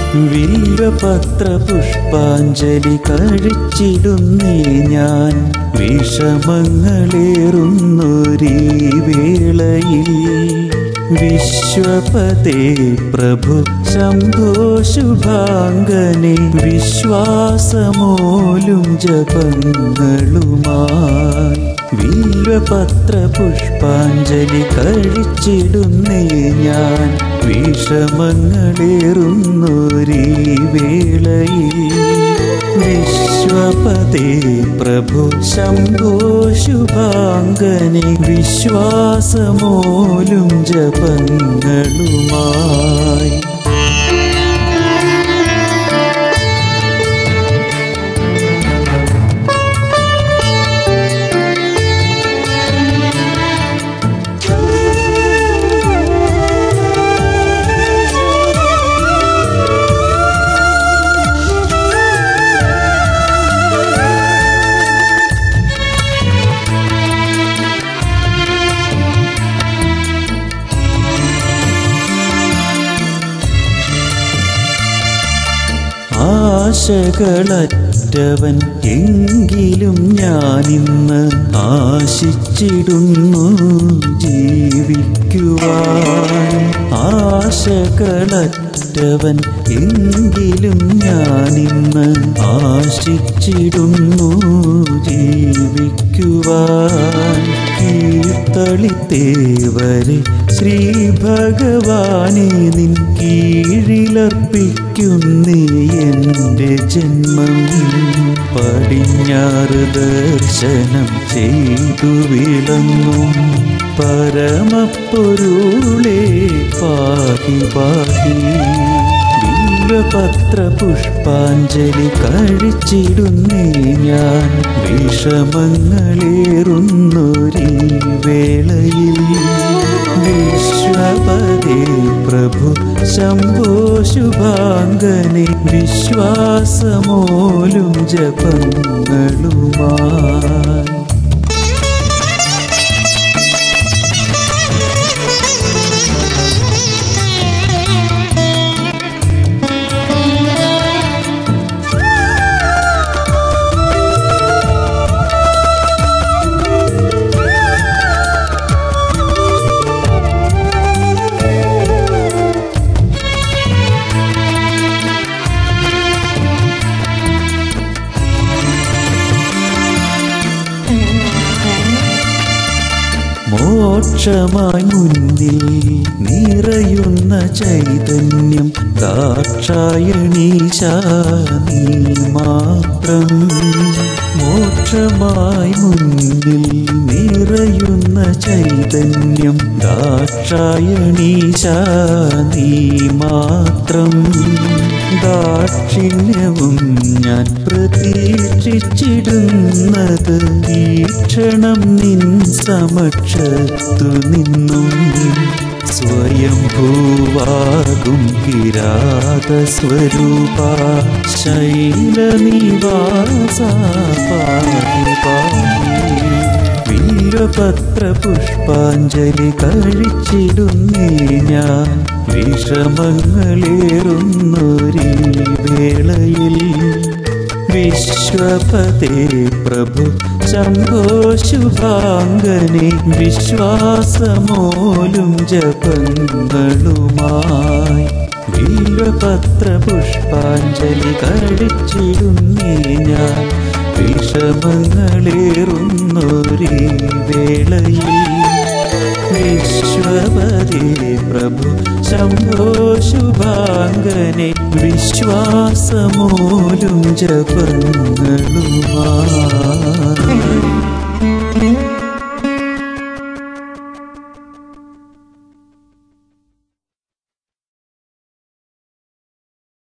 വില്വപത്ര പുഷ്പാഞ്ജലി കഴിച്ചിടുന്നേ ഞാൻ വിഷമങ്ങളേറുന്നൊരീ വേളയിൽ വിശ്വപതേ പ്രഭു ശംഭോ ശുഭാംഗനെ വിശ്വാസമോലും ജപങ്ങളുമായി വില്വപത്ര പുഷ്പാഞ്ജലി കഴിച്ചിടുന്നേ ഞാൻ വിഷമങ്ങളേറുന്നൊരീ വേളയിൽ വിശ്വപതേ പ്രഭു ശംഭോ ശുഭാംഗനെ വിശ്വാസമോലും ജപങ്ങളുമായി ആശകളറ്റവൻ എങ്കിലും ഞാനിന്ന് ആശിച്ചിടുന്നു ജീവിക്കുവാൻ ആശകളറ്റവൻ എങ്കിലും ഞാനിന്ന് ആശിച്ചിടുന്നു ജീവിക്കുവാൻ കീർത്തളിത്തേവരെ ശ്രീ ഭഗവാനെ നിൻ കീഴിലർപ്പിക്കുന്നേ എൻ്റെ ജന്മം പടിഞ്ഞാറ് ദർശനം ചെയ്തു വിളങ്ങും പരമപ്പൊരുളേ പാഹി പാഹി പത്ര പുഷ്പാഞ്ജലി കഴിച്ചിടുന്നേ ഞാൻ വിഷമങ്ങളേറുന്നൊരീ വേളയിൽ വിശ്വപതേ പ്രഭു ശംഭോ ശുഭാംഗനെ വിശ്വാസമോലും ജപങ്ങളുമായി മോക്ഷമായി മുന്നിൽ നിറയുന്ന ചൈതന്യം ദാക്ഷായണീശ നീ മാത്രം മോക്ഷമായി മുന്നിൽ നിറയുന്ന ചൈതന്യം ദാക്ഷായണീശ നീ മാത്രം ദാക്ഷിണ്യവും ഞാൻ പ്രതീക്ഷിച്ചിടുന്നത് ഈ ക്ഷണം നിൻ സമക്ഷത്തു നിന്നും സ്വയം ഭൂവാകും കിരാത സ്വരൂപ ശൈലനിവാസ പാഹി പാഹി വീരപത്ര പുഷ്പാഞ്ജലി കഴിച്ചിടുന്നേ ഞാൻ വിഷമങ്ങളേറുന്നൊരീ വേളയിൽ വിശ്വപതേ പ്രഭു ശംഭോ ശുഭാംഗനെ വിശ്വാസമോലും ജപങ്ങളുമായി വില്വപത്ര പുഷ്പാഞ്ജലി കഴിച്ചിടുന്നേ ഞാൻ വിഷമങ്ങളേറുന്നൊരീ വേളയിൽ വിശ്വപതി പ്രഭു ശംഭോ ശുഭാംഗനെ വിശ്വാസമോലും ജപങ്ങളുമായി